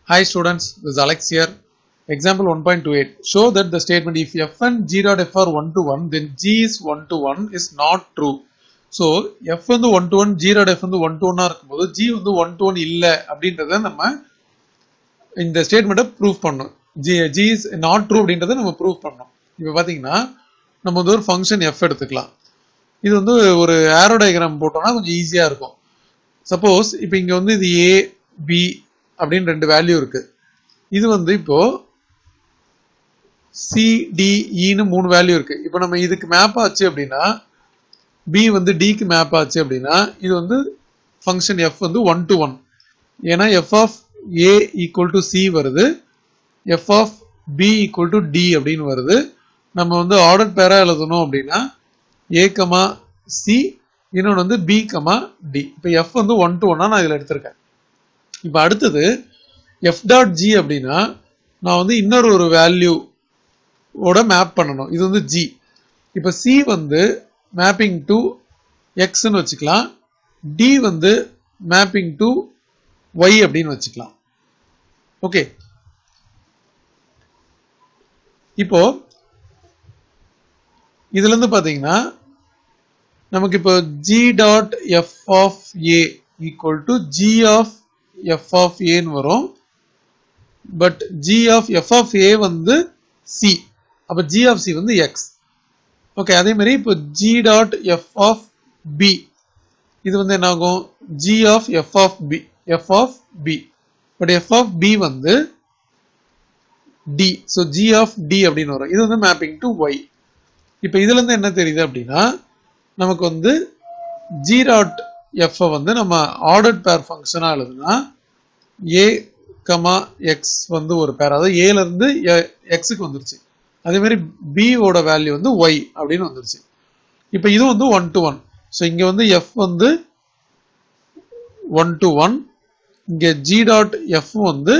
Hi students, this is Alex here. Example 1.28. Show that the statement if f and g dot f are 1 to 1, then g is 1 to 1 is not true. So F வந்து one to one G dot F வந்து one to ஒன்னா இருக்கும்போது G வந்து one to one இல்லை அப்படின்றத நம்ம இந்த ஸ்டேட்மெண்ட்டை ப்ரூவ் பண்ணோம் G G is not true அப்படின்றத நம்ம ப்ரூவ் பண்ணோம் இப்போ பார்த்தீங்கன்னா நம்ம வந்து ஒரு ஃபங்க்ஷன் எஃப் எடுத்துக்கலாம் இது வந்து ஒரு ஆரோ டயக்ராம் போட்டோம்னா கொஞ்சம் ஈஸியாக இருக்கும் சப்போஸ் இப்போ இங்கே வந்து இது ஏ பி அப்படின்னு ரெண்டு வேல்யூ இருக்கு இது வந்து இப்போ சிடிஇன்னு மூணு வேல்யூ இருக்கு இப்போ நம்ம இதுக்கு மேப் ஆச்சு அப்படின்னா பி வந்து டிக்கு மேப் ஆச்சு அப்படின்னா இது வந்து ஃபங்க்ஷன் எஃப் வந்து ஒன் டு ஒன் ஏன்னா F of A equal to C வருது F of B equal to D அப்படின்னு வருது நம்ம வந்து ஆர்டர் பேரா எழுதணும் அப்படின்னா ஏ கமா சி இன்னொன்று வந்து பி கமா டி இப்போ எஃப் வந்து ஒன் டு ஒன்னா நான் இதில் எடுத்திருக்கேன் இப்போ அடுத்தது எஃப் டாட் ஜி அப்படின்னா நான் வந்து இன்னொரு ஒரு வேல்யூ ஓட மேப் பண்ணணும் இது வந்து ஜி இப்போ சி வந்து மேப்பிங் டு எக்ஸ்ன்னு வச்சுக்கலாம் டி வந்து மேப்பிங் டு ஒய் அப்படின்னு வச்சுக்கலாம் ஓகே இப்போ இதுல இருந்து பாத்தீங்கன்னா நமக்கு இப்போ G dot F of A equal to G of F of ஏன்னு வரும் but G of F of A வந்து சி அப்ப ஜி ஆஃப் சி வந்து எக்ஸ் ஓகே அதே மாதிரி இப்போ G dot F of B இது வந்து என்ன ஆகும் G of F of B F of B but F of B வந்து D so G of D அப்படின்னு வரும் இது வந்து மேப்பிங் டு ஒய் இப்போ இதுல இருந்து என்ன தெரியுது அப்படின்னா நமக்கு வந்து ஜி டாட் எஃப் வந்து நம்ம ஆர்டர் பேர் ஃபங்க்ஷனாக எழுதுனா ஏ கமா எக்ஸ் வந்து ஒரு பேர் அதாவது ஏல இருந்து எக்ஸுக்கு வந்துருச்சு அதே மாதிரி b ஓட வேல்யூ வந்து y அப்படின்னு வந்துருச்சு இப்போ இது வந்து ஒன் டு ஒன் ஸோ இங்க வந்து f வந்து ஒன் டு ஒன் இங்க g டாட் எஃப் வந்து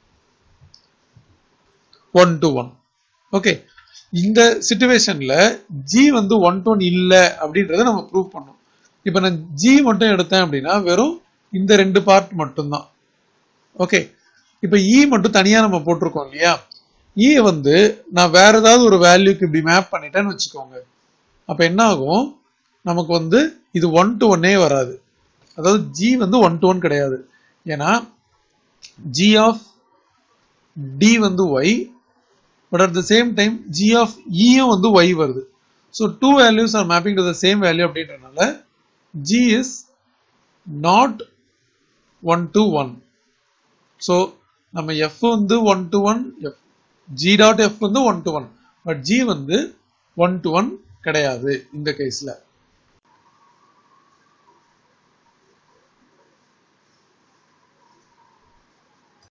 ஒன் டு ஒன் ஓகே இந்த சுச்சுவேஷன்ல g வந்து ஒன் டு ஒன் இல்லை அப்படின்றத நம்ம ப்ரூவ் பண்ணோம் இப்போ நான் g மட்டும் எடுத்தேன் அப்படின்னா வெறும் இந்த ரெண்டு பார்ட் மட்டும்தான் ஓகே இப்போ e மட்டும் தனியா நம்ம போட்டிருக்கோம் இல்லையா ஈ வந்து நான் வேற ஏதாவது ஒரு வேல்யூக்கு இப்படி மேப் பண்ணிட்டேன்னு வச்சுக்கோங்க அப்ப என்ன ஆகும் நமக்கு வந்து இது ஒன் டு ஒன்னே வராது அதாவது ஜி வந்து ஒன் டு ஒன் கிடையாது ஏன்னா ஜி ஆஃப் டி வந்து Y but at the same time G of இயும் வந்து ஒய் வருது so two values are mapping to the same value அப்படின்றனால G is not one to one so நம்ம F வந்து one to one F G dot F வந்து one to one but G வந்து one to one கிடையாது இந்த கேஸ்ல